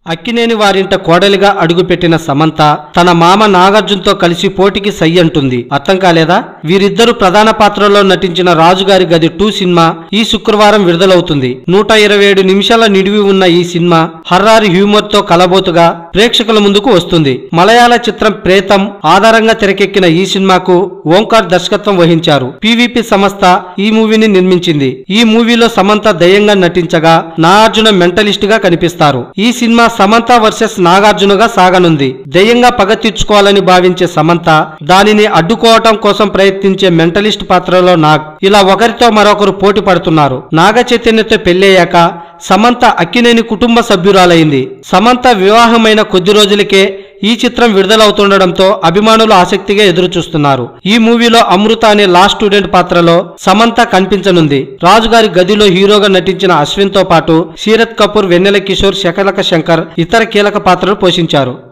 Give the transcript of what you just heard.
అక్కినేని వారింట కోడలిగా అడుగుపెట్టిన సమంత తన మామ నాగార్జునతో కలిసి పోటీకి సై అంటుంది అర్థం కాలేదా వీరిద్దరు ప్రధాన పాత్రలో నటించిన రాజుగారి గది టూ సినిమా ఈ శుక్రవారం విడుదలవుతుంది నూట ఇరవై ఏడు నిమిషాల నిడివి ఉన్న ఈ సినిమా హర్రారి హ్యూమర్ తో కలబోతుగా ప్రేక్షకుల ముందుకు వస్తుంది మలయాళ చిత్రం ప్రేతం ఆధారంగా తెరకెక్కిన ఈ సినిమాకు ఓంకార్ దర్శకత్వం వహించారు పీవీపీ సంస్థ ఈ మూవీని నిర్మించింది ఈ మూవీలో సమంత దయ్యంగా నటించగా నాగార్జున మెంటలిస్ట్ గా కనిపిస్తారు ఈ సినిమా సమంత వర్సెస్ నాగార్జునగా సాగనుంది దయ్యంగా పగ తీర్చుకోవాలని భావించే సమంత దానిని అడ్డుకోవటం కోసం ప్రయత్నించే మెంటలిస్ట్ పాత్రలో నాగ్ ఇలా ఒకరితో మరొకరు పోటీ పడుతున్నారు నాగ చైతన్యతో పెళ్ళయ్యాక సమంత అక్కినేని కుటుంబ సభ్యురాలైంది సమంత వివాహమైన కొద్ది రోజులకే ఈ చిత్రం విడుదలవుతుండటంతో అభిమానులు ఆసక్తిగా ఎదురుచూస్తున్నారు ఈ మూవీలో అమృత అనే లా స్టూడెంట్ పాత్రలో సమంత కనిపించనుంది రాజుగారి గదిలో హీరోగా నటించిన అశ్విన్ తో పాటు శీరత్ కపూర్ వెన్నెల కిషోర్ శకలక శంకర్ ఇతర కీలక పాత్రలు పోషించారు